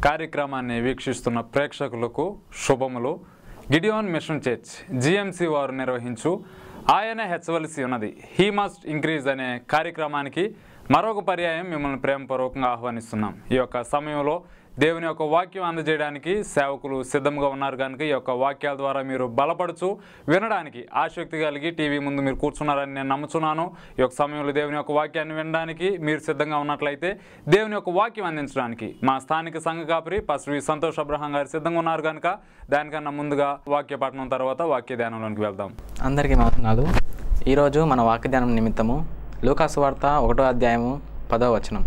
కార్యక్రమాన్ని వీక్షిస్తున్న ప్రేక్షకులకు శుభములు గిడియోన్ మిషన్ చర్చ్ జిఎంసి వారు నిర్వహించు ఆయన హెచ్చవలసి ఉన్నది హీ మస్ట్ ఇంక్రీజ్ అనే కార్యక్రమానికి మరొక పర్యాయం మిమ్మల్ని ప్రేమపూర్వకంగా ఆహ్వానిస్తున్నాం ఈ యొక్క సమయంలో దేవుని యొక్క వాక్యం అందజేయడానికి సేవకులు సిద్ధంగా ఉన్నారు కనుక ఈ యొక్క వాక్యాల ద్వారా మీరు బలపడుచు వినడానికి ఆసక్తి కలిగి టీవీ ముందు మీరు కూర్చున్నారని నేను నమ్ముచున్నాను ఈ యొక్క సమయంలో దేవుని యొక్క వాక్యాన్ని వినడానికి మీరు సిద్ధంగా ఉన్నట్లయితే దేవుని యొక్క వాక్యం అందించడానికి మా స్థానిక సంఘ కాపరి పశ్రీ సంతోష్ అబ్రహం గారు సిద్ధంగా ఉన్నారు కనుక దానికన్నా ముందుగా వాక్య పఠనం తర్వాత వాక్య ధ్యానంలోకి వెళ్దాం అందరికీ వందనాలు ఈరోజు మన వాక్యధ్యానం నిమిత్తము లూకాసు వార్త ఒకటో అధ్యాయము పదో వచనం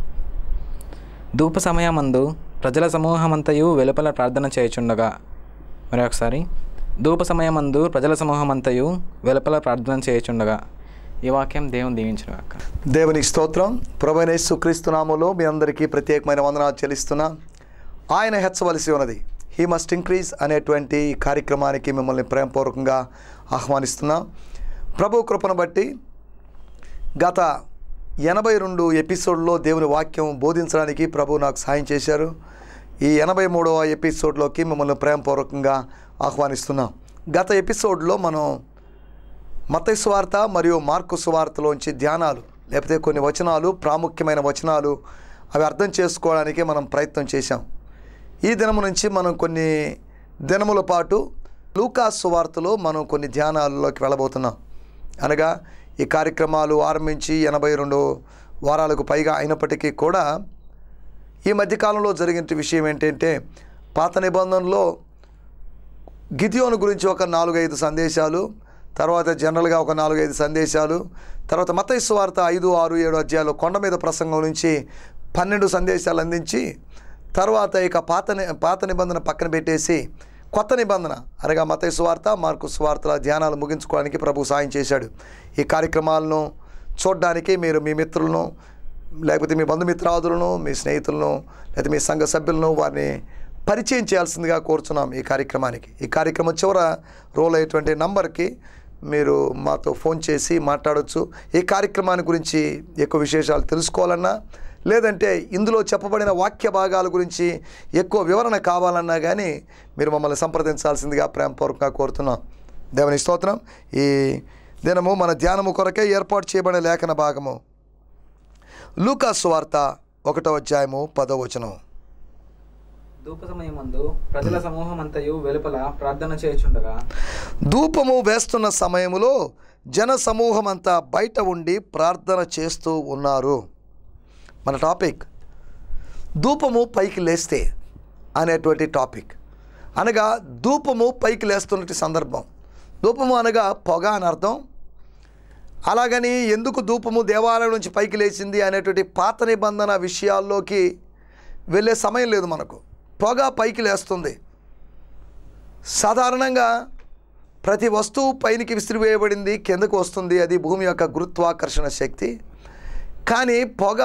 ధూప సమయమందు ప్రజల సమూహమంతయు వెలుపల ప్రార్థన చేయుచుండగా మరి ఒకసారి ధూప సమయమందు ప్రజల సమూహమంతయు వెలుపల ప్రార్థన చేయుచుండగా ఈ వాక్యం దేవుని దీవించుగాక దేవునికి స్తోత్రం ప్రభనేసు క్రీస్తునామలో మీ అందరికీ ప్రత్యేకమైన వందనాలు చెల్లిస్తున్నా ఆయన హెచ్చవలసి ఉన్నది హీ మస్ట్ ఇంక్రీజ్ అనేటువంటి కార్యక్రమానికి మిమ్మల్ని ప్రేమపూర్వకంగా ఆహ్వానిస్తున్నా ప్రభు కృపను బట్టి గత ఎనభై రెండు ఎపిసోడ్లో దేవుని వాక్యం బోధించడానికి ప్రభు నాకు సాయం చేశారు ఈ ఎనభై మూడవ ఎపిసోడ్లోకి మిమ్మల్ని ప్రేమపూర్వకంగా ఆహ్వానిస్తున్నాం గత ఎపిసోడ్లో మనం మత్తయి సువార్త మరియు మార్కు సువార్తలోంచి ధ్యానాలు లేకపోతే కొన్ని వచనాలు ప్రాముఖ్యమైన వచనాలు అవి అర్థం చేసుకోవడానికి మనం ప్రయత్నం చేశాం ఈ దినము నుంచి మనం కొన్ని దినముల పాటు లూకాస్ సువార్తలో మనం కొన్ని ధ్యానాలలోకి వెళ్ళబోతున్నాం అనగా ఈ కార్యక్రమాలు ఆరంభించి ఎనభై రెండు వారాలకు పైగా అయినప్పటికీ కూడా ఈ మధ్యకాలంలో జరిగిన విషయం ఏంటంటే పాత నిబంధనలో గిదియోను గురించి ఒక నాలుగైదు సందేశాలు తర్వాత జనరల్గా ఒక నాలుగైదు సందేశాలు తర్వాత మత వార్త ఐదు ఆరు ఏడు అధ్యాయాలు కొండ మీద ప్రసంగం నుంచి పన్నెండు సందేశాలు అందించి తర్వాత ఇక పాత ని- పాత నిబంధన పక్కన పెట్టేసి కొత్త నిబంధన అనగా మత సువార్త మార్కు సువార్తల ధ్యానాలు ముగించుకోవడానికి ప్రభు సాయం చేశాడు ఈ కార్యక్రమాలను చూడడానికి మీరు మీ మిత్రులను లేకపోతే మీ బంధుమిత్రాదులను మీ స్నేహితులను లేకపోతే మీ సంఘ సభ్యులను వారిని పరిచయం చేయాల్సిందిగా కోరుచున్నాం ఈ కార్యక్రమానికి ఈ కార్యక్రమం చివర రోల్ అయ్యేటువంటి నంబర్కి మీరు మాతో ఫోన్ చేసి మాట్లాడవచ్చు ఈ కార్యక్రమాన్ని గురించి ఎక్కువ విశేషాలు తెలుసుకోవాలన్నా లేదంటే ఇందులో చెప్పబడిన వాక్య భాగాల గురించి ఎక్కువ వివరణ కావాలన్నా కానీ మీరు మమ్మల్ని సంప్రదించాల్సిందిగా ప్రేమపూర్వకంగా కోరుతున్నాం దేవుని స్తోత్రం ఈ దినము మన ధ్యానము కొరకే ఏర్పాటు చేయబడిన లేఖన భాగము లూకాసు వార్త ఒకటో అధ్యాయము పదో వచనం ధూప సమయమందు ప్రజల సమూహమంతయు వెలుపల ప్రార్థన చేయుచుండగా ధూపము వేస్తున్న సమయములో జన సమూహం అంతా బయట ఉండి ప్రార్థన చేస్తూ ఉన్నారు మన టాపిక్ ధూపము పైకి లేస్తే అనేటువంటి టాపిక్ అనగా ధూపము పైకి లేస్తున్నటువంటి సందర్భం ధూపము అనగా పొగ అని అర్థం అలాగని ఎందుకు ధూపము దేవాలయం నుంచి పైకి లేచింది అనేటువంటి పాత నిబంధన విషయాల్లోకి వెళ్ళే సమయం లేదు మనకు పొగ పైకి లేస్తుంది సాధారణంగా ప్రతి వస్తువు పైనికి విసిరివేయబడింది కిందకు వస్తుంది అది భూమి యొక్క గురుత్వాకర్షణ శక్తి కానీ పొగ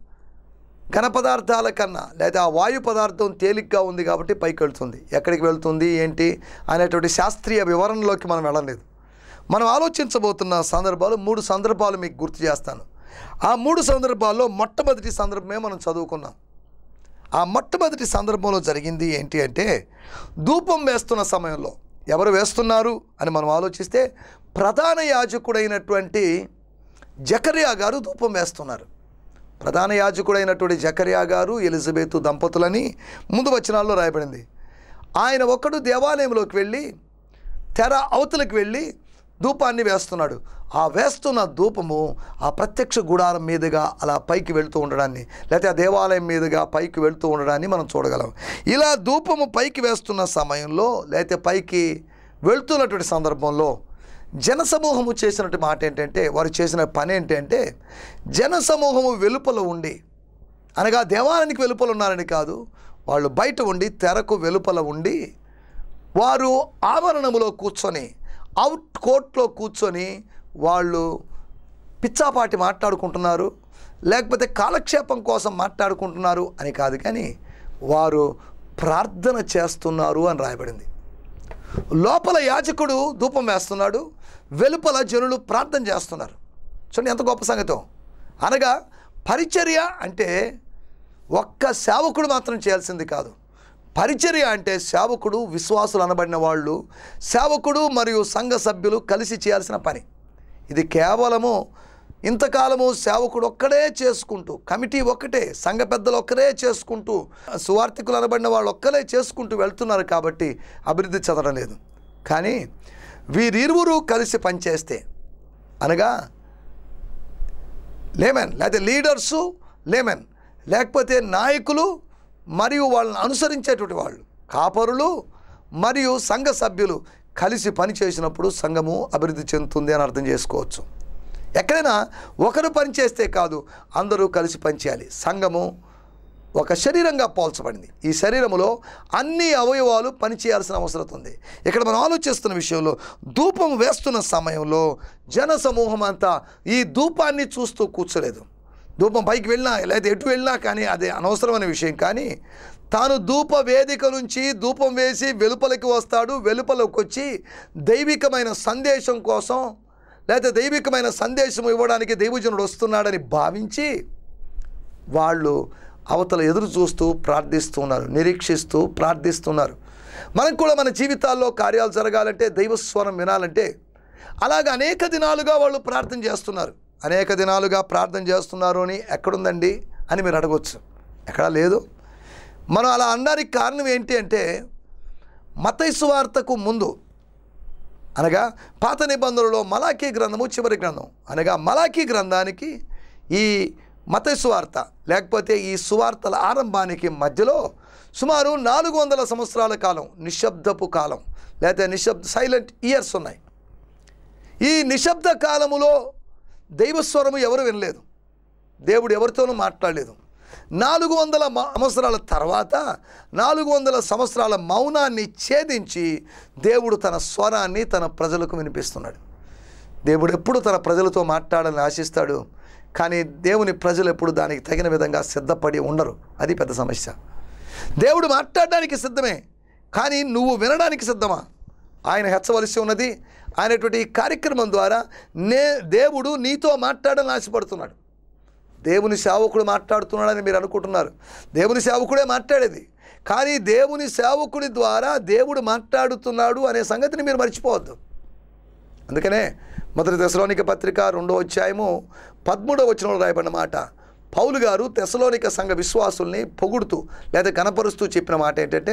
ఘన పదార్థాల కన్నా లేదా ఆ వాయు పదార్థం తేలిగ్గా ఉంది కాబట్టి పైకి వెళ్తుంది ఎక్కడికి వెళ్తుంది ఏంటి అనేటువంటి శాస్త్రీయ వివరణలోకి మనం వెళ్ళలేదు మనం ఆలోచించబోతున్న సందర్భాలు మూడు సందర్భాలు మీకు గుర్తు చేస్తాను ఆ మూడు సందర్భాల్లో మొట్టమొదటి సందర్భమే మనం చదువుకున్నాం ఆ మొట్టమొదటి సందర్భంలో జరిగింది ఏంటి అంటే ధూపం వేస్తున్న సమయంలో ఎవరు వేస్తున్నారు అని మనం ఆలోచిస్తే ప్రధాన యాజకుడైనటువంటి జకరియా గారు ధూపం వేస్తున్నారు ప్రధాన యాజకుడైనటువంటి జకరియా గారు ఎలిజబెత్ దంపతులని ముందు వచనాల్లో రాయబడింది ఆయన ఒక్కడు దేవాలయంలోకి వెళ్ళి తెర అవతలకు వెళ్ళి ధూపాన్ని వేస్తున్నాడు ఆ వేస్తున్న ధూపము ఆ ప్రత్యక్ష గుడారం మీదుగా అలా పైకి వెళ్తూ ఉండడాన్ని లేకపోతే ఆ దేవాలయం మీదుగా పైకి వెళ్తూ ఉండడాన్ని మనం చూడగలం ఇలా ధూపము పైకి వేస్తున్న సమయంలో లేకపోతే పైకి వెళ్తున్నటువంటి సందర్భంలో జనసమూహము చేసినట్టు మాట ఏంటంటే వారు చేసిన పని ఏంటంటే జనసమూహము వెలుపల ఉండి అనగా దేవాలయానికి వెలుపల ఉన్నారని కాదు వాళ్ళు బయట ఉండి తెరకు వెలుపల ఉండి వారు ఆవరణములో కూర్చొని అవుట్ కోర్ట్లో కూర్చొని వాళ్ళు పిచ్చాపాటి మాట్లాడుకుంటున్నారు లేకపోతే కాలక్షేపం కోసం మాట్లాడుకుంటున్నారు అని కాదు కానీ వారు ప్రార్థన చేస్తున్నారు అని రాయబడింది లోపల యాజకుడు ధూపం వేస్తున్నాడు వెలుపల జనులు ప్రార్థన చేస్తున్నారు చూడండి ఎంత గొప్ప సంగతం అనగా పరిచర్య అంటే ఒక్క సేవకుడు మాత్రం చేయాల్సింది కాదు పరిచర్య అంటే సేవకుడు విశ్వాసులు అనబడిన వాళ్ళు సేవకుడు మరియు సంఘ సభ్యులు కలిసి చేయాల్సిన పని ఇది కేవలము ఇంతకాలము సేవకుడు ఒక్కడే చేసుకుంటూ కమిటీ ఒక్కటే సంఘ పెద్దలు ఒక్కరే చేసుకుంటూ సువార్థికులు అనబడిన వాళ్ళు ఒక్కరే చేసుకుంటూ వెళ్తున్నారు కాబట్టి అభివృద్ధి చెందడం లేదు కానీ వీరిరువురు కలిసి పనిచేస్తే అనగా లేమెన్ లేకపోతే లీడర్సు లేమెన్ లేకపోతే నాయకులు మరియు వాళ్ళని అనుసరించేటువంటి వాళ్ళు కాపరులు మరియు సంఘ సభ్యులు కలిసి పని చేసినప్పుడు సంఘము అభివృద్ధి చెందుతుంది అని అర్థం చేసుకోవచ్చు ఎక్కడైనా ఒకరు పని చేస్తే కాదు అందరూ కలిసి పనిచేయాలి సంఘము ఒక శరీరంగా పోల్చబడింది ఈ శరీరములో అన్ని అవయవాలు పనిచేయాల్సిన అవసరం ఉంది ఇక్కడ మనం ఆలోచిస్తున్న విషయంలో ధూపం వేస్తున్న సమయంలో జన సమూహం అంతా ఈ ధూపాన్ని చూస్తూ కూర్చోలేదు ధూపం పైకి వెళ్ళినా లేదా ఎటు వెళ్ళినా కానీ అది అనవసరమైన విషయం కానీ తాను ధూప వేదిక నుంచి ధూపం వేసి వెలుపలికి వస్తాడు వెలుపలకు వచ్చి దైవికమైన సందేశం కోసం లేదా దైవికమైన సందేశం ఇవ్వడానికి దైవజనుడు వస్తున్నాడని భావించి వాళ్ళు అవతల ఎదురు చూస్తూ ప్రార్థిస్తున్నారు నిరీక్షిస్తూ ప్రార్థిస్తున్నారు మనకు కూడా మన జీవితాల్లో కార్యాలు జరగాలంటే దైవస్వరం వినాలంటే అలాగ అనేక దినాలుగా వాళ్ళు ప్రార్థన చేస్తున్నారు అనేక దినాలుగా ప్రార్థన చేస్తున్నారు అని ఎక్కడుందండి అని మీరు అడగవచ్చు ఎక్కడా లేదు మనం అలా అనడానికి కారణం ఏంటి అంటే మతైసు వార్తకు ముందు అనగా పాత నిబంధనలో మలాఖీ గ్రంథము చివరి గ్రంథం అనగా మలాఖీ గ్రంథానికి ఈ మత సువార్త లేకపోతే ఈ సువార్తల ఆరంభానికి మధ్యలో సుమారు నాలుగు వందల సంవత్సరాల కాలం నిశ్శబ్దపు కాలం లేకపోతే నిశ్శబ్ద సైలెంట్ ఇయర్స్ ఉన్నాయి ఈ నిశ్శబ్ద కాలములో దైవస్వరము ఎవరు వినలేదు దేవుడు ఎవరితోనూ మాట్లాడలేదు నాలుగు వందల మ- సంవత్సరాల తర్వాత నాలుగు వందల సంవత్సరాల మౌనాన్ని ఛేదించి దేవుడు తన స్వరాన్ని తన ప్రజలకు వినిపిస్తున్నాడు దేవుడు ఎప్పుడు తన ప్రజలతో మాట్లాడాలని ఆశిస్తాడు కానీ దేవుని ప్రజలు ఎప్పుడు దానికి తగిన విధంగా సిద్ధపడి ఉండరు అది పెద్ద సమస్య దేవుడు మాట్లాడడానికి సిద్ధమే కానీ నువ్వు వినడానికి సిద్ధమా ఆయన హెచ్చవలసి ఉన్నది ఆయనటువంటి ఈ కార్యక్రమం ద్వారా నే దేవుడు నీతో మాట్లాడాలని ఆశపడుతున్నాడు దేవుని సేవకుడు మాట్లాడుతున్నాడని మీరు అనుకుంటున్నారు దేవుని సేవకుడే మాట్లాడేది కానీ దేవుని సేవకుడి ద్వారా దేవుడు మాట్లాడుతున్నాడు అనే సంగతిని మీరు మర్చిపోవద్దు అందుకనే మొదటి తెసలోనిక పత్రిక రెండో అధ్యాయము పదమూడవ వచనంలో రాయబడిన మాట పౌలు గారు తెసలోనిక సంఘ విశ్వాసుల్ని పొగుడుతూ లేదా కనపరుస్తూ చెప్పిన మాట ఏంటంటే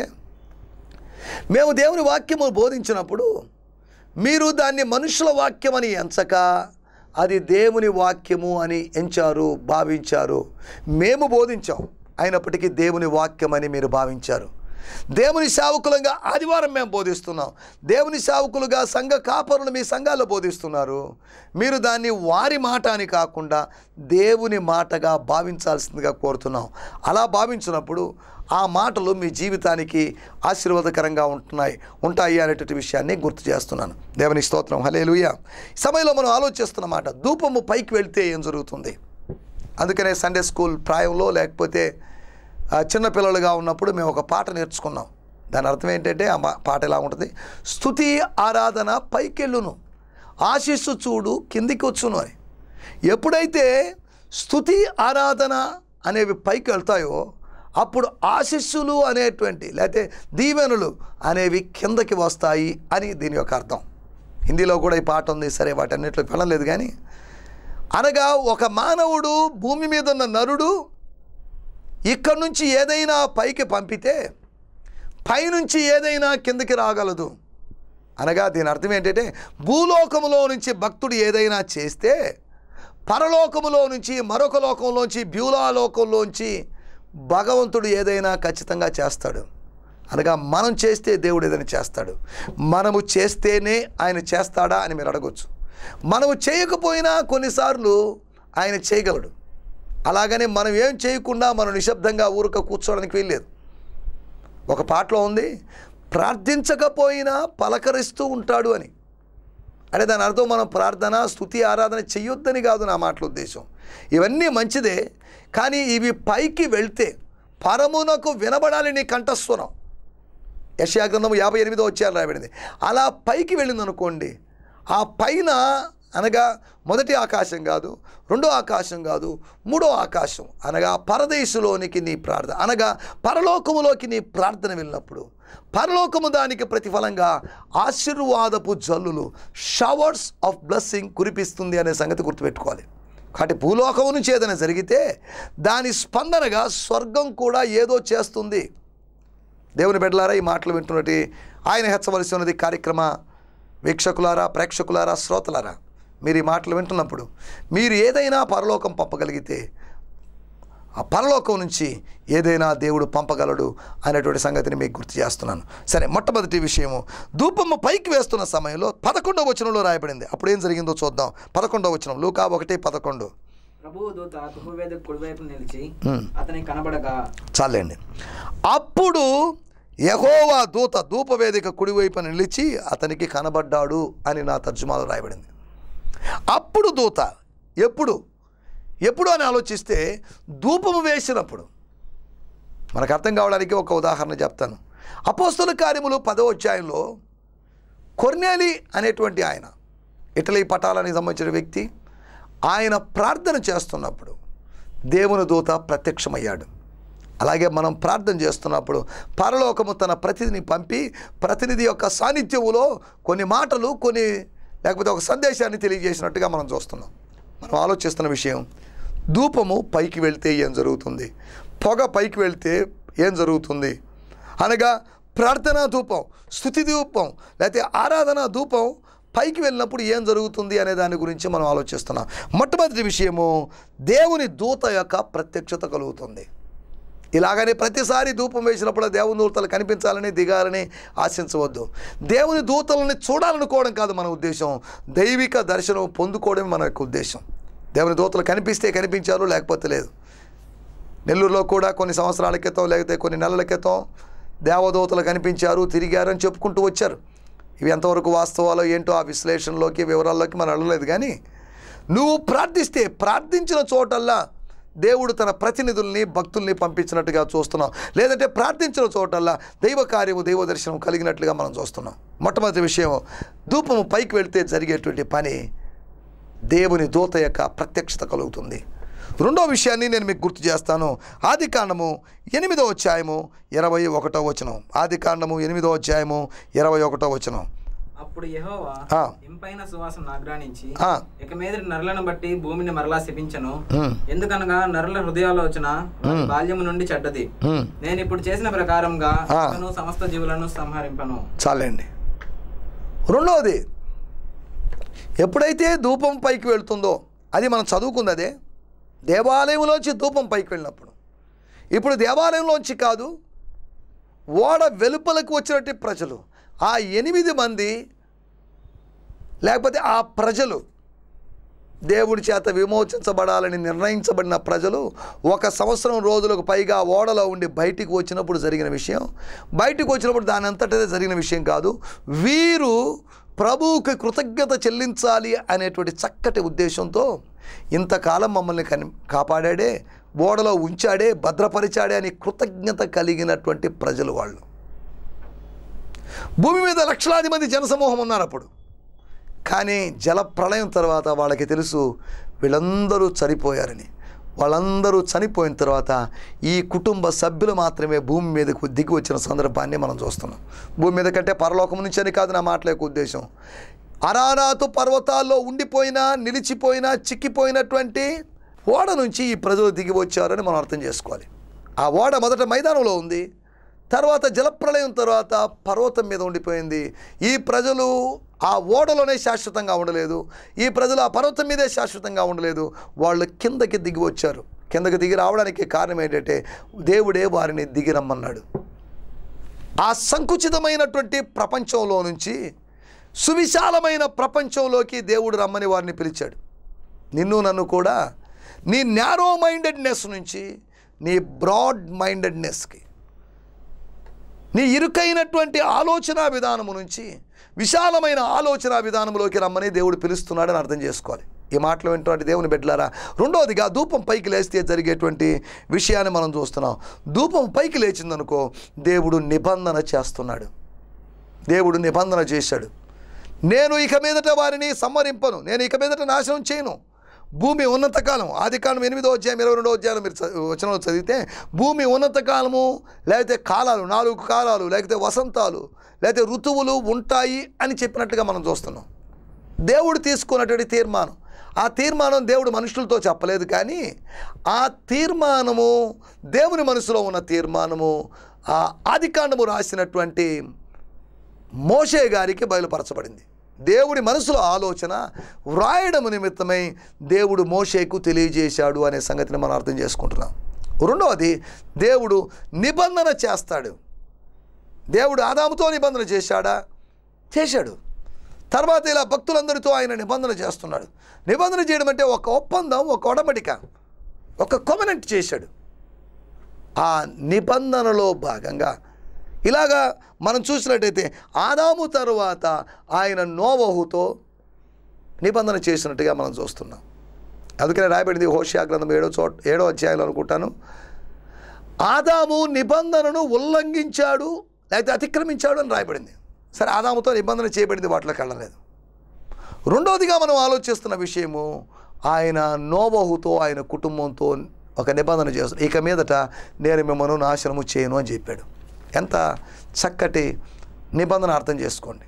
మేము దేవుని వాక్యము బోధించినప్పుడు మీరు దాన్ని మనుషుల వాక్యమని ఎంచక అది దేవుని వాక్యము అని ఎంచారు భావించారు మేము బోధించాం అయినప్పటికీ దేవుని వాక్యమని మీరు భావించారు దేవుని సేవకులుగా ఆదివారం మేము బోధిస్తున్నాం దేవుని సేవకులుగా సంఘ కాపరులు మీ సంఘాల్లో బోధిస్తున్నారు మీరు దాన్ని వారి మాట అని కాకుండా దేవుని మాటగా భావించాల్సిందిగా కోరుతున్నాం అలా భావించినప్పుడు ఆ మాటలు మీ జీవితానికి ఆశీర్వాదకరంగా ఉంటున్నాయి ఉంటాయి అనేటువంటి విషయాన్ని గుర్తు చేస్తున్నాను దేవుని స్తోత్రం హలేలుయ ఈ సమయంలో మనం ఆలోచిస్తున్న మాట ధూపము పైకి వెళ్తే ఏం జరుగుతుంది అందుకనే సండే స్కూల్ ప్రాయంలో లేకపోతే ఆ, చిన్నపిల్లలుగా ఉన్నప్పుడు మేము ఒక పాట నేర్చుకున్నాం దాని అర్థం ఏంటంటే ఆ మా- పాట ఎలా ఉంటుంది స్థుతి ఆరాధన పైకెళ్ళును ఆశిస్సు చూడు కిందికి వచ్చును అని ఎప్పుడైతే స్థుతి ఆరాధన అనేవి పైకి వెళ్తాయో అప్పుడు ఆశిస్సులు అనేటువంటి లేకపోతే దీవెనలు అనేవి కిందకి వస్తాయి అని దీని యొక్క అర్థం హిందీలో కూడా ఈ పాట ఉంది సరే వాటన్నిటిలో వెళ్ళలేదు కానీ అనగా ఒక మానవుడు భూమి మీద ఉన్న నరుడు ఇక్కడి నుంచి ఏదైనా పైకి పంపితే పైనుంచి ఏదైనా కిందకి రాగలదు అనగా దీని అర్థం ఏంటంటే భూలోకములో నుంచి భక్తుడు ఏదైనా చేస్తే పరలోకములో నుంచి మరొక లోకంలోంచి బ్యూలాలోకంలోంచి భగవంతుడు ఏదైనా ఖచ్చితంగా చేస్తాడు అనగా మనం చేస్తే దేవుడు ఏదైనా చేస్తాడు మనము చేస్తేనే ఆయన చేస్తాడా అని మీరు అడగొచ్చు మనము చేయకపోయినా కొన్నిసార్లు ఆయన చేయగలడు అలాగని మనం ఏం చేయకుండా మనం నిశ్శబ్దంగా ఊరక కూర్చోవడానికి వీల్లేదు ఒక పాటలో ఉంది ప్రార్థించకపోయినా పలకరిస్తూ ఉంటాడు అని అంటే దాని అర్థం మనం ప్రార్థన స్థుతి ఆరాధన చెయ్యొద్దని కాదు నా మాటల ఉద్దేశం ఇవన్నీ మంచిదే కానీ ఇవి పైకి వెళ్తే పరమునకు వినబడాలి నీ కంఠస్వరం యశయా గ్రంథం యాభై ఎనిమిదో వచ్చారు రాయబడింది అలా పైకి వెళ్ళింది అనుకోండి ఆ పైన అనగా మొదటి ఆకాశం కాదు రెండో ఆకాశం కాదు మూడో ఆకాశం అనగా పరదేశంలోనికి నీ ప్రార్థన అనగా పరలోకములోకి నీ ప్రార్థన వెళ్ళినప్పుడు పరలోకము దానికి ప్రతిఫలంగా ఆశీర్వాదపు జల్లులు షవర్స్ ఆఫ్ బ్లెస్సింగ్ కురిపిస్తుంది అనే సంగతి గుర్తుపెట్టుకోవాలి కాబట్టి భూలోకము నుంచి ఏదైనా జరిగితే దాని స్పందనగా స్వర్గం కూడా ఏదో చేస్తుంది దేవుని బిడ్డలారా ఈ మాటలు వింటున్నట్టు ఆయన హెచ్చవలసి ఉన్నది కార్యక్రమ వీక్షకులారా ప్రేక్షకులారా శ్రోతలారా మీరు ఈ మాటలు వింటున్నప్పుడు మీరు ఏదైనా పరలోకం పంపగలిగితే ఆ పరలోకం నుంచి ఏదైనా దేవుడు పంపగలడు అనేటువంటి సంగతిని మీకు గుర్తు చేస్తున్నాను సరే మొట్టమొదటి విషయము ధూపము పైకి వేస్తున్న సమయంలో పదకొండవ వచనంలో రాయబడింది అప్పుడు ఏం జరిగిందో చూద్దాం పదకొండవ వచనం లూకా ఒకటి పదకొండు ప్రభువు దూత తుప్పువేద కుడివైపు నిలిచి ఉమ్. అతనికి కనబడగా చాలండి అప్పుడు యహోవా దూత ధూపవేదిక కుడివైపు నిలిచి అతనికి కనబడ్డాడు అని నా తర్జుమాలో రాయబడింది అప్పుడు దూత ఎప్పుడు ఎప్పుడు అని ఆలోచిస్తే ధూపము వేసినప్పుడు మనకు అర్థం కావడానికి ఒక ఉదాహరణ చెప్తాను అపోస్తుల కార్యములు పదో అధ్యాయంలో కొర్నేలి అనేటువంటి ఆయన ఇటలీ పటాలానికి సంబంధించిన వ్యక్తి ఆయన ప్రార్థన చేస్తున్నప్పుడు దేవుని దూత ప్రత్యక్షమయ్యాడు అలాగే మనం ప్రార్థన చేస్తున్నప్పుడు పరలోకము తన ప్రతినిధిని పంపి ప్రతినిధి యొక్క సాన్నిధ్యములో కొన్ని మాటలు కొన్ని లేకపోతే ఒక సందేశాన్ని తెలియజేసినట్టుగా మనం చూస్తున్నాం మనం ఆలోచిస్తున్న విషయం ధూపము పైకి వెళ్తే ఏం జరుగుతుంది పొగ పైకి వెళ్తే ఏం జరుగుతుంది అనగా ప్రార్థనా ధూపం స్థుతి ధూపం లేకపోతే ఆరాధన ధూపం పైకి వెళ్ళినప్పుడు ఏం జరుగుతుంది అనే దాని గురించి మనం ఆలోచిస్తున్నాం మొట్టమొదటి విషయము దేవుని దూత యొక్క ప్రత్యక్షత కలుగుతుంది ఇలాగని ప్రతిసారి ధూపం వేసినప్పుడు దేవుని దూతలు కనిపించాలని దిగాలని ఆశించవద్దు దేవుని దూతలని చూడాలనుకోవడం కాదు మన ఉద్దేశం దైవిక దర్శనం పొందుకోవడమే మన యొక్క ఉద్దేశం దేవుని దూతలు కనిపిస్తే కనిపించారు లేకపోతే లేదు నెల్లూరులో కూడా కొన్ని సంవత్సరాల క్రితం లేకపోతే కొన్ని నెలల క్రితం దేవదూతలు కనిపించారు తిరిగారు అని చెప్పుకుంటూ వచ్చారు ఇవి ఎంతవరకు వాస్తవాలో ఏంటో ఆ విశ్లేషణలోకి వివరాల్లోకి మనం వెళ్ళలేదు కానీ నువ్వు ప్రార్థిస్తే ప్రార్థించిన చోటల్లా దేవుడు తన ప్రతినిధుల్ని భక్తుల్ని పంపించినట్టుగా చూస్తున్నాం లేదంటే ప్రార్థించిన చోటల్లా దైవ కార్యము దైవ దర్శనం కలిగినట్లుగా మనం చూస్తున్నాం మొట్టమొదటి విషయం ధూపము పైకి వెళ్తే జరిగేటువంటి పని దేవుని దూత యొక్క ప్రత్యక్షత కలుగుతుంది రెండో విషయాన్ని నేను మీకు గుర్తు చేస్తాను ఆది కాండము ఎనిమిదో అధ్యాయము ఇరవై ఒకటో వచనం ఆది కాండము ఎనిమిదో అధ్యాయము ఇరవై ఒకటో వచనం అప్పుడు యెహోవా ఆ. ఇంపైన సువాసన ఆగ్రానించి ఆ. ఇక మీద నరులను బట్టి భూమిని మరలా శపించను ఉమ్, ఎందుకనగా నరుల హృదయాలోచన వారి బాల్యము నుండి చెడ్డది ఉమ్. నేను ఇప్పుడు చేసిన ప్రకారంగా ఆ. ఇకను సమస్త జీవులను సంహరింపను చాలండి రెండవది ఎప్పుడైతే ధూపం పైకి వెళ్తుందో అది మనం చదువుకుంది అదే దేవాలయంలోంచి ధూపం పైకి వెళ్ళినప్పుడు ఇప్పుడు దేవాలయంలోంచి కాదు ఓడ వెలుపలకు వచ్చినట్టు ప్రజలు ఆ ఎనిమిది మంది లేకపోతే ఆ ప్రజలు దేవుడి చేత విమోచించబడాలని నిర్ణయించబడిన ప్రజలు ఒక సంవత్సరం రోజులకు పైగా ఓడలో ఉండి బయటికి వచ్చినప్పుడు జరిగిన విషయం బయటికి వచ్చినప్పుడు దాని అంతటదే జరిగిన విషయం కాదు వీరు ప్రభువుకి కృతజ్ఞత చెల్లించాలి అనేటువంటి చక్కటి ఉద్దేశంతో ఇంతకాలం మమ్మల్ని కని కాపాడాడే ఓడలో ఉంచాడే భద్రపరిచాడే అని కృతజ్ఞత కలిగినటువంటి ప్రజలు వాళ్ళు భూమి మీద లక్షలాది మంది జనసమూహం ఉన్నారు అప్పుడు కానీ జల ప్రళయం తర్వాత వాళ్ళకి తెలుసు వీళ్ళందరూ చనిపోయారని వాళ్ళందరూ చనిపోయిన తర్వాత ఈ కుటుంబ సభ్యులు మాత్రమే భూమి మీదకు దిగి వచ్చిన సందర్భాన్ని మనం చూస్తున్నాం భూమి మీద కంటే పరలోకం నుంచి అని కాదు నా మాటల యొక్క ఉద్దేశం అరారాతు పర్వతాల్లో ఉండిపోయినా నిలిచిపోయినా చిక్కిపోయినటువంటి ఓడ నుంచి ఈ ప్రజలు దిగి వచ్చారని మనం అర్థం చేసుకోవాలి ఆ ఓడ మొదట మైదానంలో ఉంది తర్వాత జలప్రళయం తర్వాత పర్వతం మీద ఉండిపోయింది ఈ ప్రజలు ఆ ఓడలోనే శాశ్వతంగా ఉండలేదు ఈ ప్రజలు ఆ పర్వతం మీదే శాశ్వతంగా ఉండలేదు వాళ్ళు కిందకి దిగి వచ్చారు కిందకి దిగి రావడానికి కారణం ఏంటంటే దేవుడే వారిని దిగి రమ్మన్నాడు ఆ సంకుచితమైనటువంటి ప్రపంచంలో నుంచి సువిశాలమైన ప్రపంచంలోకి దేవుడు రమ్మని వారిని పిలిచాడు నిన్ను నన్ను కూడా నీ నారో మైండెడ్నెస్ నుంచి నీ బ్రాడ్ మైండెడ్నెస్కి నీ ఇరుకైనటువంటి ఆలోచన విధానము నుంచి విశాలమైన ఆలోచన విధానంలోకి రమ్మని దేవుడు పిలుస్తున్నాడని అర్థం చేసుకోవాలి ఈ మాటలు వింటున్నటువంటి దేవుని బిడ్డలారా రెండవదిగా ధూపం పైకి లేస్తే జరిగేటువంటి విషయాన్ని మనం చూస్తున్నాం ధూపం పైకి లేచిందనుకో దేవుడు నిబంధన చేస్తున్నాడు దేవుడు నిబంధన చేశాడు నేను ఇక మీదట వారిని సంహరింపను నేను ఇక మీదట నాశనం చేయను భూమి ఉన్నతకాలం ఆది కాలం ఎనిమిదో అధ్యాయం ఇరవై రెండో అధ్యాయం మీరు చ- వచనంలో చదివితే భూమి ఉన్నతకాలము లేకపోతే కాలాలు నాలుగు కాలాలు లేకపోతే వసంతాలు లేకపోతే ఋతువులు ఉంటాయి అని చెప్పినట్టుగా మనం చూస్తున్నాం దేవుడు తీసుకున్నటువంటి తీర్మానం ఆ తీర్మానం దేవుడు మనుషులతో చెప్పలేదు కానీ ఆ తీర్మానము దేవుని మనసులో ఉన్న తీర్మానము ఆ ఆదికాండము రాసినటువంటి మోషే గారికి బయలుపరచబడింది దేవుడి మనసులో ఆలోచన వ్రాయడం నిమిత్తమై దేవుడు మోషేకు తెలియజేశాడు అనే సంగతిని మనం అర్థం చేసుకుంటున్నాం రెండవది దేవుడు నిబంధన చేస్తాడు దేవుడు ఆదాముతో నిబంధన చేశాడా చేశాడు తర్వాత ఇలా భక్తులందరితో ఆయన నిబంధన చేస్తున్నాడు నిబంధన చేయడం అంటే ఒక ఒప్పందం ఒక ఒడమడిక ఒక కొమనెంట్ చేశాడు ఆ నిబంధనలో భాగంగా ఇలాగా మనం చూసినట్టయితే ఆదాము తరువాత ఆయన నోవహుతో నిబంధన చేసినట్టుగా మనం చూస్తున్నాం అందుకనే రాయబడింది హోషియా గ్రంథం ఏడో చోట ఏడో అధ్యాయంలో అనుకుంటాను ఆదాము నిబంధనను ఉల్లంఘించాడు లేకపోతే అతిక్రమించాడు అని రాయబడింది సరే ఆదాముతో నిబంధన చేయబడింది వాటిలోకి వెళ్ళలేదు రెండోదిగా మనం ఆలోచిస్తున్న విషయము ఆయన నోబహుతో ఆయన కుటుంబంతో ఒక నిబంధన చేస్తాడు ఇక మీదట నేను మిమ్మల్ని నాశనము చేయను అని చెప్పాడు ఎంత చక్కటి నిబంధన అర్థం చేసుకోండి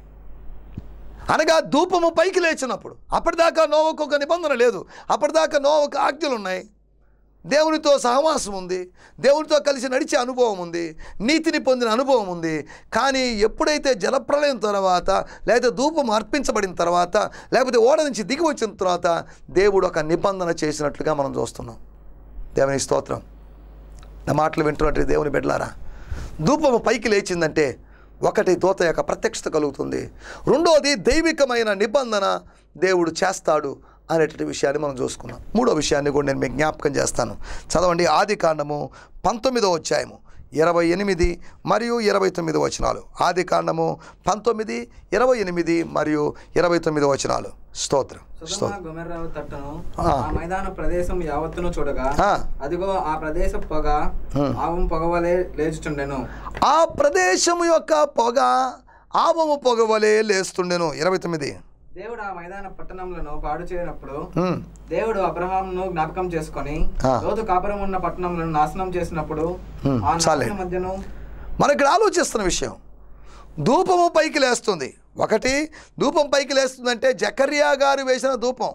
అనగా ధూపము పైకి లేచినప్పుడు అప్పటిదాకా నోవకు ఒక నిబంధన లేదు అప్పటిదాకా నోవకు ఆజ్ఞలు ఉన్నాయి దేవునితో సహవాసం ఉంది దేవునితో కలిసి నడిచే అనుభవం ఉంది నీతిని పొందిన అనుభవం ఉంది కానీ ఎప్పుడైతే జలప్రలయం తర్వాత లేకపోతే ధూపం అర్పించబడిన తర్వాత లేకపోతే ఓడ నుంచి దిగి వచ్చిన తర్వాత దేవుడు ఒక నిబంధన చేసినట్లుగా మనం చూస్తున్నాం దేవుని స్తోత్రం నా మాటలు వింటున్నట్టు దేవుని బిడ్డలారా ధూపము పైకి లేచిందంటే ఒకటి దూత యొక్క ప్రత్యక్షత కలుగుతుంది రెండోది దైవికమైన నిబంధన దేవుడు చేస్తాడు అనేటువంటి విషయాన్ని మనం చూసుకున్నాం మూడో విషయాన్ని కూడా నేను మీకు జ్ఞాపకం చేస్తాను చదవండి ఆది కాండము పంతొమ్మిదో అధ్యాయము ఇరవై ఎనిమిది మరియు ఇరవై తొమ్మిది వచనాలు ఆది కాండము పంతొమ్మిది ఇరవై ఎనిమిది మరియు ఇరవై తొమ్మిది వచనాలు స్తోత్రం సుధమ స్తోత్రం గొమెర్రావు తట్టును ఆ. ఆ మైదాన ప్రదేశం యావత్తును చూడగా ఆ. అదిగో ఆ ప్రదేశ పొగ ఆవం పొగవలే లేచుచుండెను ఆ ప్రదేశము యొక్క పొగ ఆవము పొగ వలె లేస్తుండెను ఇరవై తొమ్మిది దేవుడు ఆ మైదాన పట్టణములను పాడు చేయనప్పుడు ఉమ్. దేవుడు అబ్రహాంను జ్ఞాపకం చేసుకొని ఆ. లోతు కాపురం ఉన్న పట్టణములను నాశనం చేసినప్పుడు హ్మ్, ఆ చాలే. నాశనం మధ్యను మనం ఇక్కడ ఆలోచిస్తున్న విషయం ధూపము పైకి లేస్తుంది ఒకటి ధూపం పైకి లేస్తుందంటే జకర్యా గారు వేసిన ధూపం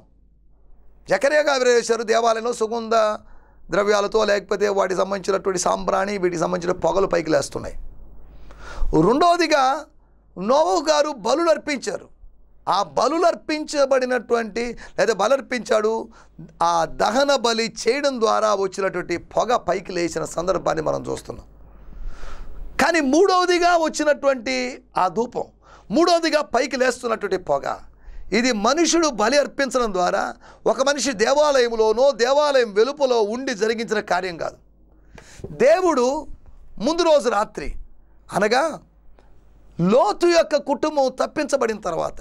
జకర్యా గారు వేశారు దేవాలయంలో సుగంధ ద్రవ్యాలతో లేకపోతే వాటికి సంబంధించినటువంటి సాంబ్రాణి వీటికి సంబంధించిన పొగలు పైకి లేస్తున్నాయి రెండవదిగా నోవు గారు బలులు అర్పించారు ఆ బలులు అర్పించబడినటువంటి లేదా బలర్పించాడు ఆ దహన బలి చేయడం ద్వారా వచ్చినటువంటి పొగ పైకి లేచిన సందర్భాన్ని మనం చూస్తున్నాం కానీ మూడవదిగా వచ్చినటువంటి ఆ ధూపం మూడవదిగా పైకి లేస్తున్నటువంటి పొగ ఇది మనుషుడు బలి అర్పించడం ద్వారా ఒక మనిషి దేవాలయంలోనో దేవాలయం వెలుపలో ఉండి జరిగించిన కార్యం కాదు దేవుడు ముందు రోజు రాత్రి అనగా లోతు యొక్క కుటుంబం తప్పించబడిన తర్వాత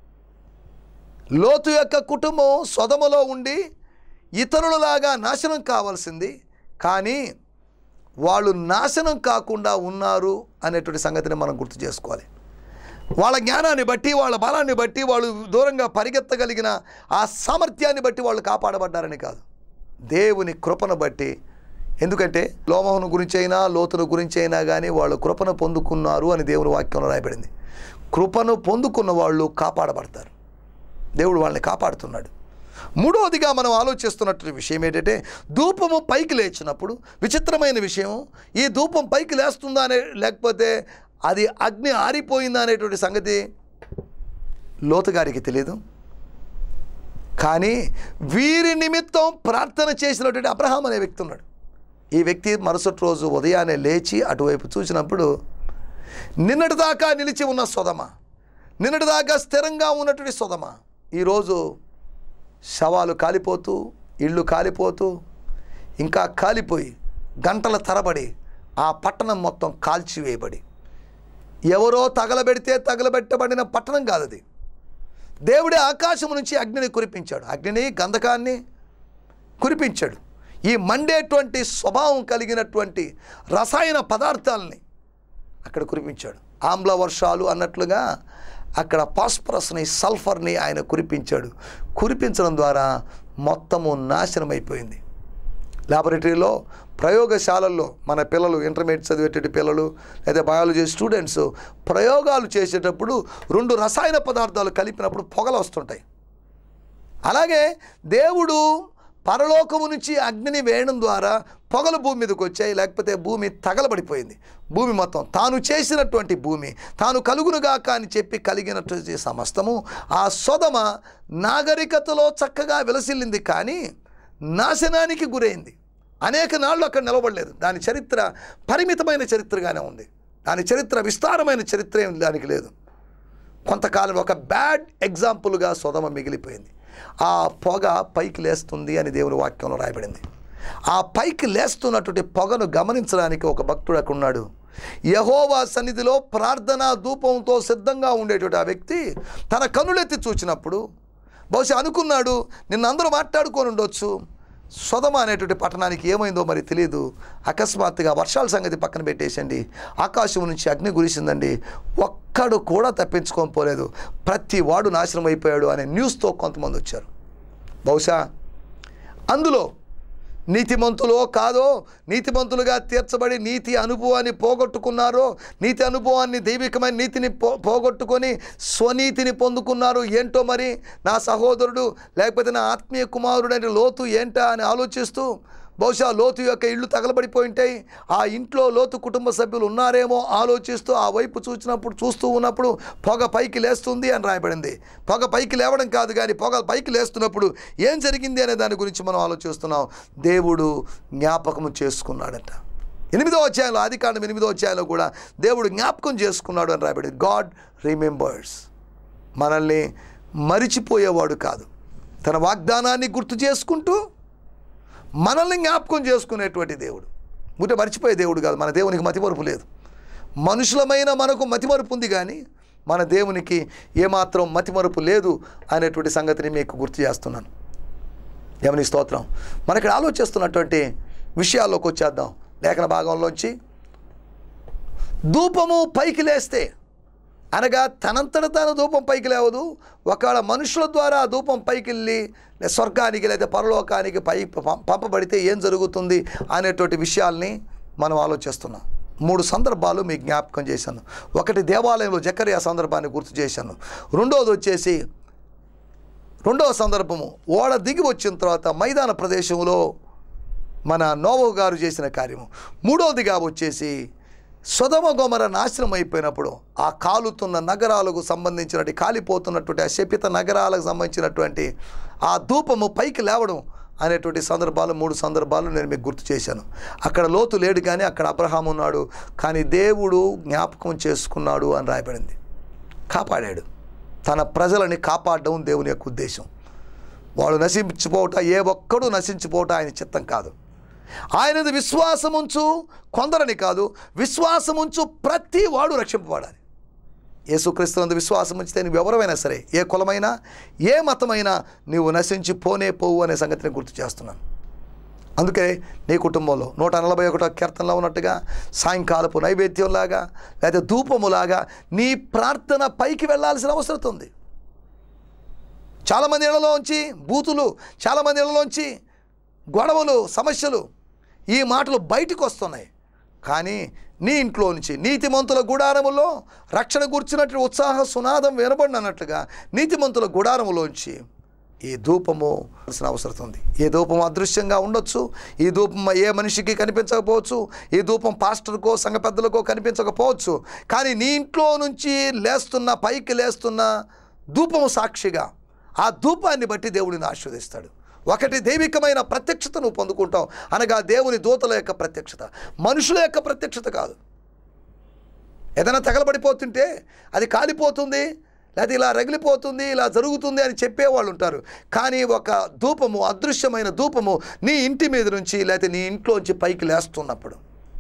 లోతు యొక్క కుటుంబం సొదమలో ఉండి ఇతరులలాగా నాశనం కావాల్సింది కానీ వాళ్ళు నాశనం కాకుండా ఉన్నారు అనేటువంటి సంగతిని మనం గుర్తు చేసుకోవాలి వాళ్ళ జ్ఞానాన్ని బట్టి వాళ్ళ బలాన్ని బట్టి వాళ్ళు దూరంగా పరిగెత్తగలిగిన ఆ సామర్థ్యాన్ని బట్టి వాళ్ళు కాపాడబడ్డారని కాదు దేవుని కృపను బట్టి ఎందుకంటే లోమహను గురించి అయినా లోతును గురించి అయినా కానీ వాళ్ళు కృపను పొందుకున్నారు అని దేవుని వాక్యంలో రాయబడింది కృపను పొందుకున్న వాళ్ళు కాపాడబడతారు దేవుడు వాళ్ళని కాపాడుతున్నాడు మూడవదిగా మనం ఆలోచిస్తున్నటువంటి విషయం ఏంటంటే ధూపము పైకి లేచినప్పుడు విచిత్రమైన విషయం ఈ ధూపం పైకి లేస్తుందా అనే లేకపోతే అది అగ్ని ఆరిపోయిందా అనేటువంటి సంగతి లోతుగారికి తెలియదు కానీ వీరి నిమిత్తం ప్రార్థన చేసినటువంటి అబ్రహాం అనే వ్యక్తి ఉన్నాడు ఈ వ్యక్తి మరుసటి రోజు ఉదయాన్నే లేచి అటువైపు చూసినప్పుడు నిన్నటిదాకా నిలిచి ఉన్న సొదమ నిన్నటిదాకా స్థిరంగా ఉన్నటువంటి సొదమ ఈరోజు శవాలు కాలిపోతూ ఇళ్ళు కాలిపోతూ ఇంకా కాలిపోయి గంటల తరబడి ఆ పట్టణం మొత్తం కాల్చివేయబడి ఎవరో తగలబెడితే తగలబెట్టబడిన పట్టణం కాదు అది దేవుడే ఆకాశం నుంచి అగ్నిని కురిపించాడు అగ్నిని గంధకాన్ని కురిపించాడు ఈ మండేటువంటి స్వభావం కలిగినటువంటి రసాయన పదార్థాలని అక్కడ కురిపించాడు ఆమ్ల వర్షాలు అన్నట్లుగా అక్కడ పాస్పరస్ని సల్ఫర్ని ఆయన కురిపించాడు కురిపించడం ద్వారా మొత్తము నాశనం అయిపోయింది లాబొరేటరీలో ప్రయోగశాలల్లో మన పిల్లలు ఇంటర్మీడియట్ చదివేటటువంటి పిల్లలు లేదా బయాలజీ స్టూడెంట్స్ ప్రయోగాలు చేసేటప్పుడు రెండు రసాయన పదార్థాలు కలిపినప్పుడు పొగలు వస్తుంటాయి అలాగే దేవుడు పరలోకము నుంచి అగ్నిని వేయడం ద్వారా పొగలు భూమి మీదకి వచ్చాయి లేకపోతే భూమి తగలబడిపోయింది భూమి మొత్తం తాను చేసినటువంటి భూమి తాను కలుగునుగాక అని చెప్పి కలిగినటువంటి సమస్తము ఆ సొదమ నాగరికతలో చక్కగా విలసిల్లింది కానీ నాశనానికి గురైంది అనేక నాళ్ళు అక్కడ నిలబడలేదు దాని చరిత్ర పరిమితమైన చరిత్రగానే ఉంది దాని చరిత్ర విస్తారమైన చరిత్ర ఏం దానికి లేదు కొంతకాలం ఒక బ్యాడ్ ఎగ్జాంపుల్గా సొదమ మిగిలిపోయింది ఆ పొగ పైకి లేస్తుంది అని దేవుని వాక్యంలో రాయబడింది ఆ పైకి లేస్తున్నటువంటి పొగను గమనించడానికి ఒక భక్తుడు అక్కడ ఉన్నాడు యహోవా సన్నిధిలో ప్రార్థనా ధూపంతో సిద్ధంగా ఉండేటువంటి ఆ వ్యక్తి తన కన్నులెత్తి చూచినప్పుడు బహుశా అనుకున్నాడు నిన్న అందరూ మాట్లాడుకొని ఉండొచ్చు సొదమ అనేటువంటి పట్టణానికి ఏమైందో మరి తెలియదు అకస్మాత్తుగా వర్షాల సంగతి పక్కన పెట్టేసండి ఆకాశం నుంచి అగ్ని గురిసిందండి ఒక్కడు కూడా తప్పించుకొని పోలేదు ప్రతి వాడు నాశనం అయిపోయాడు అనే న్యూస్తో కొంతమంది వచ్చారు బహుశా అందులో నీతిమంతులో కాదో నీతిమంతులుగా తీర్చబడి నీతి అనుభవాన్ని పోగొట్టుకున్నారో నీతి అనుభవాన్ని దైవికమైన నీతిని పో పోగొట్టుకొని స్వనీతిని పొందుకున్నారు ఏంటో మరి నా సహోదరుడు లేకపోతే నా ఆత్మీయ కుమారుడు అని లోతు ఏంటా అని ఆలోచిస్తూ బహుశా లోతు యొక్క ఇళ్ళు తగలబడిపోయి ఉంటాయి ఆ ఇంట్లో లోతు కుటుంబ సభ్యులు ఉన్నారేమో ఆలోచిస్తూ ఆ వైపు చూసినప్పుడు చూస్తూ ఉన్నప్పుడు పొగ పైకి లేస్తుంది అని రాయబడింది పొగ పైకి లేవడం కాదు కానీ పొగ పైకి లేస్తున్నప్పుడు ఏం జరిగింది అనే దాని గురించి మనం ఆలోచిస్తున్నాం దేవుడు జ్ఞాపకం చేసుకున్నాడట ఎనిమిదో అధ్యాయంలో ఆదికాండం ఎనిమిదో అధ్యాయంలో కూడా దేవుడు జ్ఞాపకం చేసుకున్నాడు అని రాయబడింది గాడ్ రిమెంబర్స్ మనల్ని మరిచిపోయేవాడు కాదు తన వాగ్దానాన్ని గుర్తు చేసుకుంటూ మనల్ని జ్ఞాపకం చేసుకునేటువంటి దేవుడు ముట్ట మర్చిపోయే దేవుడు కాదు మన దేవునికి మతిమరుపు లేదు మనుషులమైన మనకు మతిమరుపు ఉంది కానీ మన దేవునికి ఏమాత్రం మతిమరుపు లేదు అనేటువంటి సంగతిని మీకు గుర్తు చేస్తున్నాను దేవుని స్తోత్రం మన ఇక్కడ ఆలోచిస్తున్నటువంటి విషయాల్లోకి వచ్చేద్దాం లేఖన భాగంలోంచి ధూపము పైకి లేస్తే అనగా తనంతట తాను ధూపం పైకి లేవదు ఒకవేళ మనుషుల ద్వారా ఆ ధూపం పైకి వెళ్ళి లే- స్వర్గానికి లేదా పరలోకానికి పై పం- పంపబడితే ఏం జరుగుతుంది అనేటువంటి విషయాల్ని మనం ఆలోచిస్తున్నాం మూడు సందర్భాలు మీకు జ్ఞాపకం చేశాను ఒకటి దేవాలయంలో జకరియా సందర్భాన్ని గుర్తు చేశాను రెండోది వచ్చేసి రెండవ సందర్భము ఓడ దిగి వచ్చిన తర్వాత మైదాన ప్రదేశంలో మన నోవహు గారు చేసిన కార్యము మూడవదిగా వచ్చేసి సుధమ గోమర నాశనం అయిపోయినప్పుడు ఆ కాలుతున్న నగరాలకు సంబంధించినటువంటి కాలిపోతున్నటువంటి ఆ శపిత నగరాలకు సంబంధించినటువంటి ఆ ధూపము పైకి లేవడం అనేటువంటి సందర్భాలు మూడు సందర్భాలు నేను మీకు గుర్తు చేశాను అక్కడ లోతు లేడు కానీ అక్కడ అబ్రహాం ఉన్నాడు కానీ దేవుడు జ్ఞాపకం చేసుకున్నాడు అని రాయబడింది కాపాడాడు తన ప్రజలని కాపాడడం దేవుని యొక్క ఉద్దేశం వాళ్ళు నశించిపోవట ఏ ఒక్కడూ నశించిపోవట ఆయన చిత్తం కాదు ఆయనది విశ్వాసముంచు కొందరని కాదు విశ్వాసముంచు ప్రతి వాడు రక్షింపబడాలి యేసుక్రీస్తునందు విశ్వాసం ఉంచితే నువ్వు ఎవరైనా సరే ఏ కులమైనా ఏ మతమైనా నీవు నశించి పోనే పోవు అనే సంగతిని గుర్తు చేస్తున్నాను అందుకే నీ కుటుంబంలో నూట నలభై ఒకటో కీర్తనలో ఉన్నట్టుగా సాయంకాలపు నైవేద్యంలాగా లేదా ధూపములాగా నీ ప్రార్థన పైకి వెళ్ళాల్సిన అవసరం ఉంది చాలామంది ఇళ్లలోంచి బూతులు చాలామంది ఇళ్లలోంచి గొడవలు సమస్యలు ఈ మాటలు బయటకు వస్తున్నాయి కానీ నీ ఇంట్లో నుంచి నీతిమంతుల గుడారములో రక్షణ కూర్చున్నట్టు ఉత్సాహ సునాదం వినబడినట్లుగా నీతిమంతుల గుడారములోంచి ఈ ధూపము కావాల్సిన అవసరం ఉంది ఈ ధూపం అదృశ్యంగా ఉండొచ్చు ఈ ధూపం ఏ మనిషికి కనిపించకపోవచ్చు ఈ ధూపం పాస్టర్కో సంఘ పెద్దలకో కనిపించకపోవచ్చు కానీ నీ ఇంట్లో నుంచి లేస్తున్న పైకి లేస్తున్న ధూపము సాక్షిగా ఆ ధూపాన్ని బట్టి దేవుడిని ఆస్వాదిస్తాడు ఒకటి దైవికమైన ప్రత్యక్షత నువ్వు పొందుకుంటావు అనగా దేవుని దూతల యొక్క ప్రత్యక్షత మనుషుల యొక్క ప్రత్యక్షత కాదు ఏదైనా తగలబడిపోతుంటే అది కాలిపోతుంది లేదా ఇలా రగిలిపోతుంది ఇలా జరుగుతుంది అని చెప్పేవాళ్ళు ఉంటారు కానీ ఒక ధూపము అదృశ్యమైన ధూపము నీ ఇంటి మీద నుంచి లేకపోతే నీ ఇంట్లోంచి పైకి లేస్తున్నప్పుడు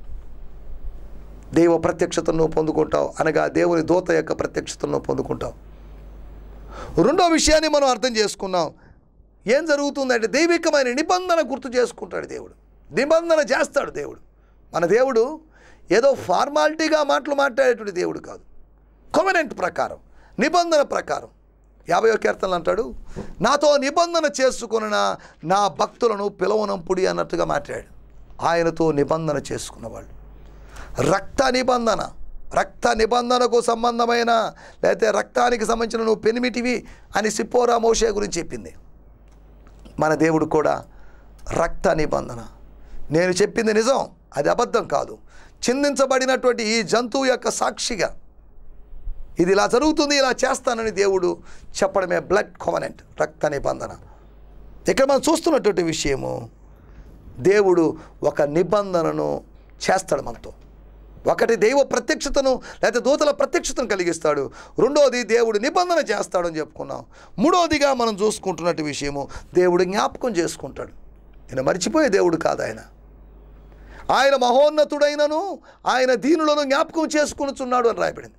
దైవ ప్రత్యక్షతను నువ్వు పొందుకుంటావు అనగా దేవుని దూత యొక్క ప్రత్యక్షతను నువ్వు పొందుకుంటావు రెండో విషయాన్ని మనం అర్థం చేసుకున్నాం ఏం జరుగుతుందంటే దైవికమైన నిబంధన గుర్తు చేసుకుంటాడు దేవుడు నిబంధన చేస్తాడు దేవుడు మన దేవుడు ఏదో ఫార్మాలిటీగా మాటలు మాట్లాడేటువంటి దేవుడు కాదు కొవనెంట్ ప్రకారం నిబంధన ప్రకారం యాభై కీర్తనలు అంటాడు నాతో నిబంధన చేసుకున్న నా భక్తులను పిలవనంపుడి అన్నట్టుగా మాట్లాడాడు ఆయనతో నిబంధన చేసుకున్నవాళ్ళు రక్త నిబంధన రక్త నిబంధనకు సంబంధమైన లేకపోతే రక్తానికి సంబంధించిన నువ్వు పెనిమిటివి అని సిప్పోరా మోషే గురించి చెప్పింది మన దేవుడు కూడా రక్త నిబంధన నేను చెప్పింది నిజం అది అబద్ధం కాదు చిందించబడినటువంటి ఈ జంతువు యొక్క సాక్షిగా ఇది ఇలా జరుగుతుంది ఇలా చేస్తానని దేవుడు చెప్పడమే బ్లడ్ కోవనెంట్ రక్త నిబంధన ఇక్కడ మనం చూస్తున్నటువంటి విషయము దేవుడు ఒక నిబంధనను చేస్తాడు మనతో ఒకటి దైవ ప్రత్యక్షతను లేకపోతే దూతల ప్రత్యక్షతను కలిగిస్తాడు రెండోది దేవుడు నిబంధన చేస్తాడని చెప్పుకున్నాం మూడోదిగా మనం చూసుకుంటున్నట్టు విషయము దేవుడు జ్ఞాపకం చేసుకుంటాడు నేను మర్చిపోయే దేవుడు కాదు ఆయన ఆయన మహోన్నతుడైనను ఆయన దీనులను జ్ఞాపకం చేసుకునిచున్నాడు అని రాయబడింది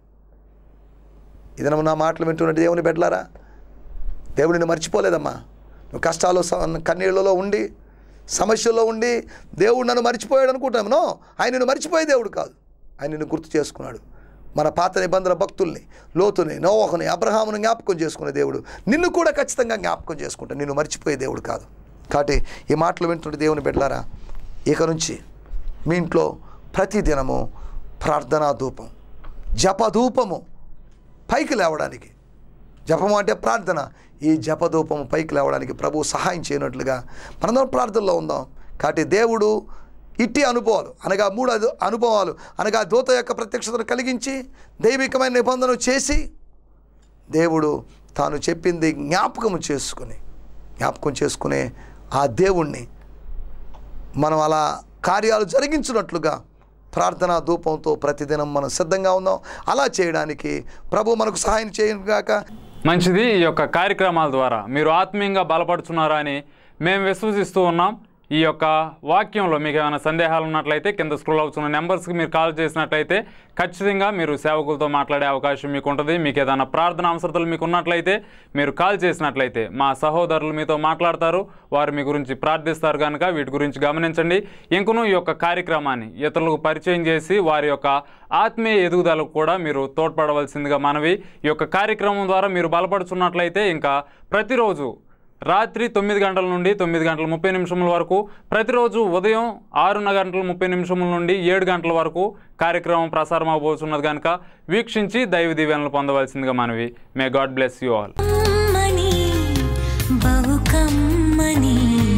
ఇది నా మాటలు వింటున్నట్టు దేవుని బిడ్డలారా దేవుడు నిన్ను మర్చిపోలేదమ్మా నువ్వు కష్టాలు స- కన్నీళ్ళలో ఉండి సమస్యల్లో ఉండి దేవుడు నన్ను మర్చిపోయాడు అనుకుంటాము నో ఆయన నిన్ను మర్చిపోయే దేవుడు కాదు ఆయన నిన్ను గుర్తు చేసుకున్నాడు మన పాత నిబంధన భక్తుల్ని లోతుని నోవహుని అబ్రహాముని జ్ఞాపకం చేసుకునే దేవుడు నిన్ను కూడా ఖచ్చితంగా జ్ఞాపకం చేసుకుంటాడు నిన్ను మర్చిపోయే దేవుడు కాదు కాబట్టి ఈ మాటలు వింటుంటే దేవుని బిడ్డలారా ఇక నుంచి మీ ఇంట్లో ప్రతిదినము ప్రార్థనా ధూపం జపధూపము పైకి లేవడానికి జపము అంటే ప్రార్థన ఈ జపధూపము పైకి లేవడానికి ప్రభు సహాయం చేయనట్లుగా మనందరం ప్రార్థనలో ఉందాం కాబట్టి దేవుడు ఇట్టి అనుభవాలు అనగా మూడు అను- అనుభవాలు అనగా దూత యొక్క ప్రత్యక్షతను కలిగించి దైవికమైన నిబంధన చేసి దేవుడు తాను చెప్పింది జ్ఞాపకం చేసుకుని జ్ఞాపకం చేసుకునే ఆ దేవుణ్ణి మనం అలా కార్యాలు జరిగించినట్లుగా ప్రార్థనా ధూపంతో ప్రతిదినం మనం సిద్ధంగా ఉందాం అలా చేయడానికి ప్రభు మనకు సహాయం చేయను గాక మంచిది ఈ యొక్క కార్యక్రమాల ద్వారా మీరు ఆత్మీయంగా బలపడుతున్నారా అని మేము విశ్వసిస్తూ ఉన్నాం ఈ యొక్క వాక్యంలో మీకు ఏమైనా సందేహాలు ఉన్నట్లయితే కింద స్క్రోల్ అవుతున్న నెంబర్స్కి మీరు కాల్ చేసినట్లయితే ఖచ్చితంగా మీరు సేవకులతో మాట్లాడే అవకాశం మీకు ఉంటుంది మీకు ఏదైనా ప్రార్థన అవసరతలు మీకు ఉన్నట్లయితే మీరు కాల్ చేసినట్లయితే మా సహోదరులు మీతో మాట్లాడతారు వారు మీ గురించి ప్రార్థిస్తారు కనుక వీటి గురించి గమనించండి ఇంకనూ ఈ యొక్క కార్యక్రమాన్ని ఇతరులకు పరిచయం చేసి వారి యొక్క ఆత్మీయ ఎదుగుదలకు కూడా మీరు తోడ్పడవలసిందిగా మనవి ఈ యొక్క కార్యక్రమం ద్వారా మీరు బలపడుచున్నట్లయితే ఇంకా ప్రతిరోజు రాత్రి తొమ్మిది గంటల నుండి తొమ్మిది గంటల ముప్పై నిమిషముల వరకు ప్రతిరోజు ఉదయం ఆరున్నర గంటల ముప్పై నిమిషముల నుండి ఏడు గంటల వరకు కార్యక్రమం ప్రసారం అవబోతున్నది కనుక వీక్షించి దైవ దీవెనలు పొందవలసిందిగా మనవి may God bless you all కమ్మని బహు కమ్మని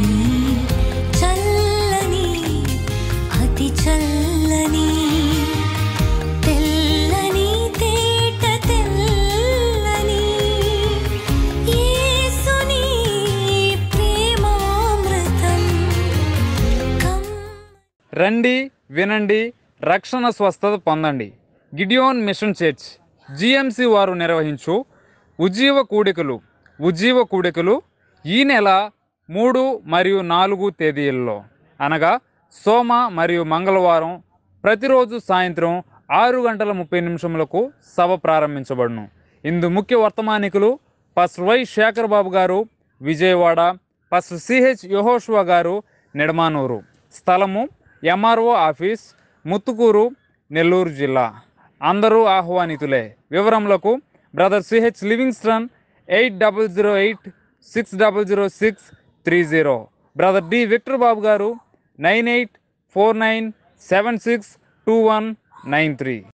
చల్లని అతి చల్లని తెల్లని తేట తెల్లని యేసుని ప్రేమామృతం కమ్మ రండి వినండి రక్షణ స్వస్థత పొందండి గిడియోన్ మిషన్ చర్చ్ జిఎంసి వారు నిర్వహించు ఉజ్జీవ కూడికలు ఉజ్జీవ కూడికలు ఈ నెల మూడు మరియు నాలుగు తేదీల్లో అనగా సోమ మరియు మంగళవారం ప్రతిరోజు సాయంత్రం ఆరు గంటల ముప్పై నిమిషములకు సభ ప్రారంభించబడును ఇందు ముఖ్య వర్తమానికులు పాస్టర్ వై శేఖర్ బాబు గారు విజయవాడ పాస్టర్ సిహెచ్ యహోష్వా గారు నిడమానూరు స్థలము ఎంఆర్ఓ ఆఫీస్ ముత్తుకూరు నెల్లూరు జిల్లా అందరూ ఆహ్వానితులే వివరములకు brother CH Livingston eight double zero eight six double zero six three zero brother D Victor Babu గారు nine eight four nine seven six two one nine three